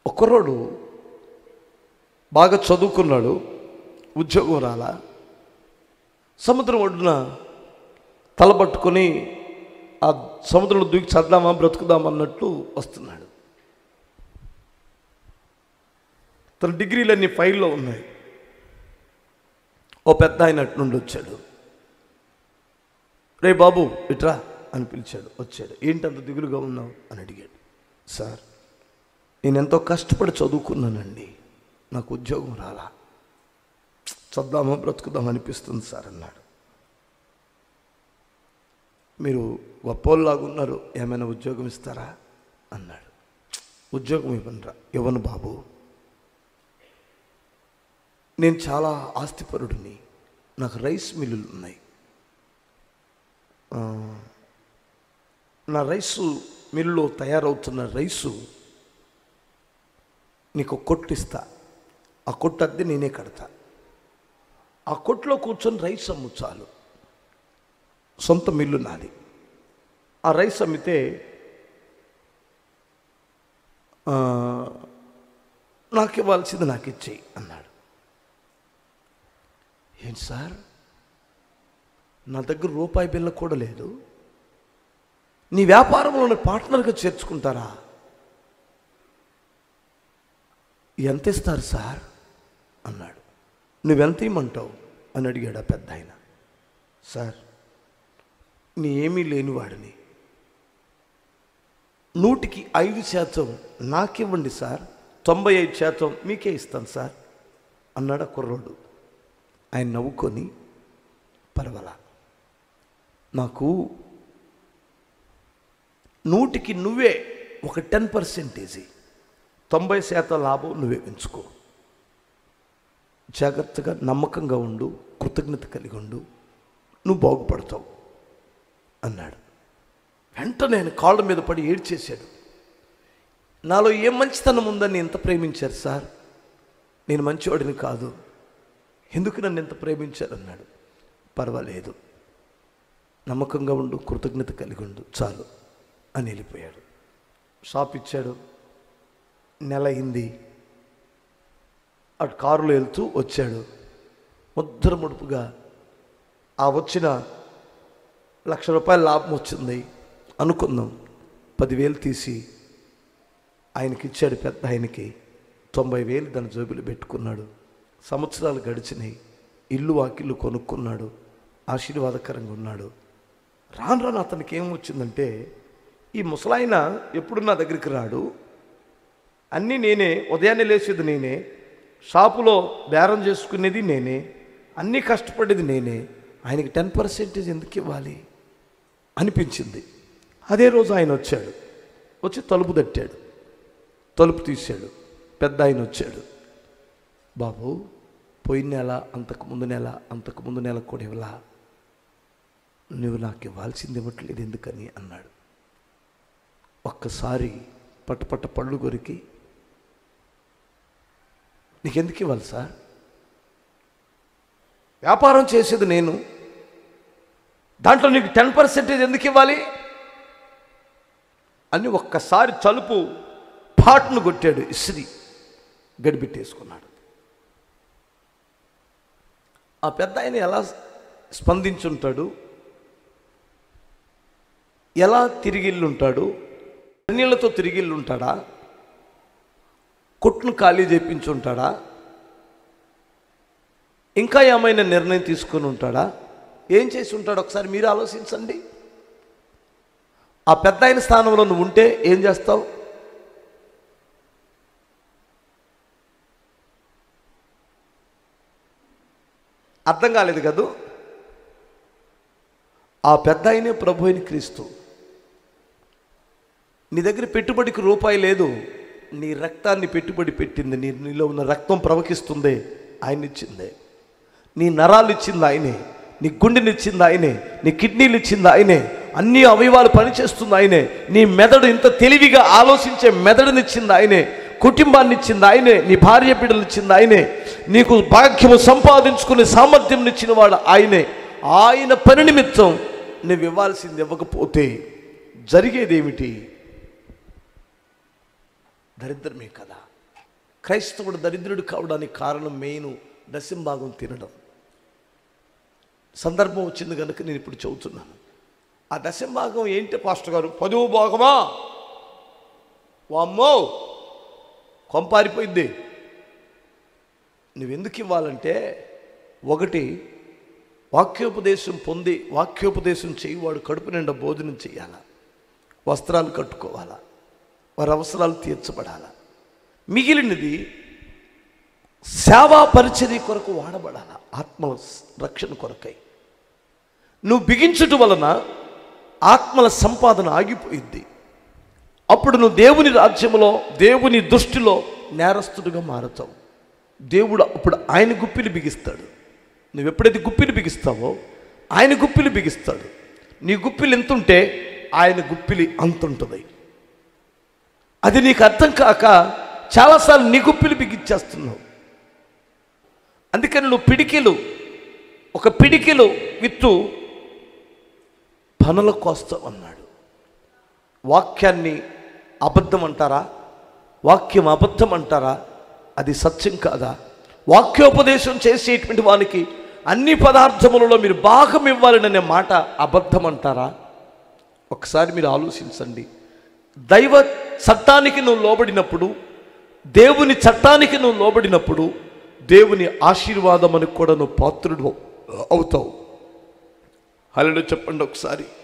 ఒకరోడు బాగా చదువుకున్నాడు ఉద్యోగం రాలా సముద్రం ఒడ్డున తలపట్టుకొని ఆ సముద్రంలో దూకి చద్దామా బ్రతుకుదామా అన్నట్టు వస్తున్నాడు తన డిగ్రీలన్నీ ఫైల్లో ఉన్నాయి ఓ పెద్ద ఆయన అటు నుండి వచ్చాడు రే బాబు ఇట్రా అని పిలిచాడు వచ్చాడు ఏంటంత దిగులుగా ఉన్నావు అని అడిగాడు సార్ నేను ఎంతో కష్టపడి చదువుకున్నానండి నాకు ఉద్యోగం రాలా చద్దామా బ్రతుకుదాం అనిపిస్తుంది సార్ అన్నాడు మీరు గొప్పోళ్ళలాగా ఉన్నారు ఏమైనా ఉద్యోగం ఇస్తారా అన్నాడు ఉద్యోగం ఇవ్వనరా ఇవ్వను బాబు నేను చాలా ఆస్తిపరుడిని నాకు రైస్ మిల్లులు ఉన్నాయి ఆ, నా రైసు మిల్లులో తయారవుతున్న రైసు నీకు ఒక కొట్టు ఇస్తా ఆ కొట్టు అద్దె నేనే కడతా ఆ కొట్లో కూర్చొని రైస్ అమ్ము చాలు సొంత మిల్లు నాది ఆ రైస్ అమ్మితే ఆ, నాకు ఇవ్వాల్సింది నాకు ఇచ్చేయి అన్నాడు ఏంటి సార్ నా దగ్గర రూపాయి బిల్ల కూడా లేదు నీ వ్యాపారంలో పార్ట్నర్గా చేర్చుకుంటారా ఎంత ఇస్తారు సార్ అన్నాడు నువ్వెంత ఇమ్మంటావు అని అడిగాడు ఆ పెద్ద ఆయన సార్ నీ ఏమీ లేనివాడిని నూటికి ఐదు శాతం నాకివ్వండి సార్ తొంభై ఐదు శాతం మీకే ఇస్తాను సార్ అన్నాడు ఆ కుర్రోడు ఆయన నవ్వుకొని పర్వాలా నాకు నూటికి నువ్వే ఒక టెన్ పర్సెంటేజీ తొంభై శాతం లాభం నువ్వే పెంచుకో జాగ్రత్తగా నమ్మకంగా ఉండు కృతజ్ఞత కలిగి ఉండు నువ్వు బాగుపడతావు అన్నాడు వెంటనే ఆయన కాళ్ళ మీద పడి ఏడ్చేశాడు నాలో ఏం మంచితనం ఉందని ఎంత ప్రేమించారు సార్ నేను మంచివాడిని కాదు ఎందుకు నన్ను ఎంత ప్రేమించారు అన్నాడు పర్వాలేదు నమ్మకంగా ఉండు కృతజ్ఞత కలిగి ఉండు చాలు అని వెళ్ళిపోయాడు షాప్ ఇచ్చాడు నెల అయింది అటు కారులో వెళ్తూ వచ్చాడు ముద్ర ముడుపుగా ఆ వచ్చిన లక్ష రూపాయల లాభం వచ్చింది అనుకుందాం పదివేలు తీసి ఆయనకి ఇచ్చాడు పెద్ద ఆయనకి తొంభై వేలు దాని జోబులు పెట్టుకున్నాడు సంవత్సరాలు గడిచినాయి ఇల్లు వాకిళ్ళు కొనుక్కున్నాడు ఆశీర్వాదకరంగా ఉన్నాడు రాను రాను అతనికి ఏమొచ్చిందంటే ఈ ముసలాయన ఎప్పుడు నా దగ్గరికి రాడు అన్నీ నేనే ఉదయాన్నే లేచేది నేనే షాపులో బేరం చేసుకునేది నేనే అన్నీ కష్టపడేది నేనే ఆయనకి టెన్ పర్సెంటేజ్ ఎందుకు ఇవ్వాలి అనిపించింది అదే రోజు ఆయన వచ్చాడు వచ్చి తలుపు తట్టాడు తలుపు తీశాడు పెద్ద ఆయన వచ్చాడు బాబు పోయిన నెల అంతకు ముందు నెల అంతకు ముందు నెల కూడా ఇవ్వలా నువ్వు నాకు ఇవ్వాల్సింది ఇవ్వట్లేదు ఎందుకని అన్నాడు ఒక్కసారి పట్టపట్ట పళ్ళు కొరికి నీకెందుకు ఇవ్వాలి సార్ వ్యాపారం చేసేది నేను దాంట్లో నీకు టెన్ పర్సెంటేజ్ ఎందుకు ఇవ్వాలి అని ఒక్కసారి చలుపు పాటును కొట్టాడు ఇస్త్రీ గడిపెట్టేసుకున్నాడు ఆ పెద్ద ఆయన ఎలా స్పందించుంటాడు ఎలా తిరిగిల్లుంటాడు నీళ్లతో తిరిగిల్లుంటాడా కొట్టును ఖాళీ చేయించుంటాడా ఇంకా ఏమైనా నిర్ణయం తీసుకొని ఉంటాడా ఏం చేసి ఉంటాడు ఒకసారి మీరు ఆలోచించండి ఆ పెద్ద ఆయన స్థానంలో నువ్వు ఉంటే ఏం చేస్తావు అర్థం కాలేదు కదూ ఆ పెద్ద ఆయనే ప్రభు అయిన క్రీస్తు నీ దగ్గర పెట్టుబడికి రూపాయి లేదు నీ రక్తాన్ని పెట్టుబడి పెట్టింది నీ నీలో ఉన్న రక్తం ప్రవహిస్తుంది ఆయన ఇచ్చిందే నీ నరాలు ఇచ్చింది ఆయనే నీ గుండెని ఇచ్చింది ఆయనే నీ కిడ్నీలు ఇచ్చింది ఆయనే అన్ని అవయవాలు పనిచేస్తుంది ఆయనే నీ మెదడు ఇంత తెలివిగా ఆలోచించే మెదడునిచ్చింది ఆయనే కుటుంబాన్ని ఇచ్చింది ఆయనే నీ భార్య బిడ్డలు ఇచ్చింది ఆయనే నీకు భాగ్యము సంపాదించుకునే సామర్థ్యం ఇచ్చిన వాడు ఆయనే ఆయన పని నిమిత్తం నువ్వు ఇవ్వాల్సింది ఇవ్వకపోతే జరిగేదేమిటి దరిద్రమే కదా క్రైస్తవుడు దరిద్రుడు కావడానికి కారణం మెయిన్ దశంభాగం తినడం సందర్భం వచ్చింది కనుక నేను ఇప్పుడు చెబుతున్నాను ఆ దశంభాగం ఏంటి పాస్టర్ గారు పదవ భాగమా వామ్మో కొంపారిపోయింది నువ్వెందుకు ఇవ్వాలంటే ఒకటి వాక్యోపదేశం పొంది వాక్యోపదేశం చేయివాడు కడుపు నిండా భోజనం చేయాలా వస్త్రాలు కట్టుకోవాలా వారి అవసరాలు తీర్చబడాలా మిగిలినది సేవా పరిచర్య కొరకు వాడబడాల ఆత్మల రక్షణ కొరకై నువ్వు బిగించుట వలన ఆత్మల సంపాదన ఆగిపోయింది అప్పుడు నువ్వు దేవుని రాజ్యంలో దేవుని దృష్టిలో నేరస్తుడిగా మారుతావు దేవుడు అప్పుడు ఆయన గుప్పిలు బిగిస్తాడు నువ్వు ఎప్పుడైతే గుప్పిలు బిగిస్తావో ఆయన గుప్పిలు బిగిస్తాడు నీ గుప్పిలు ఎంత ఉంటే ఆయన గుప్పిలి అంత ఉంటుంది అది నీకు అర్థం కాక చాలాసార్లు నీ గుప్పిలు బిగించేస్తున్నావు అందుకని నువ్వు పిడికిలు ఒక పిడికిలు విత్తు పనుల కోస్తావు అన్నాడు వాక్యాన్ని అబద్ధం అంటారా వాక్యం అబద్ధం అంటారా అది సత్యం కాదా వాక్యోపదేశం చేసేటువంటి వానికి అన్ని పదార్థములలో మీరు భాగం ఇవ్వాలనే మాట అబద్ధం అంటారా ఒకసారి మీరు ఆలోచించండి దైవ చట్టానికి నువ్వు లోబడినప్పుడు దేవుని చట్టానికి నువ్వు లోబడినప్పుడు దేవుని ఆశీర్వాదం అని కూడా నువ్వు పాత్రుడు అవుతావు హలో చెప్పండి ఒకసారి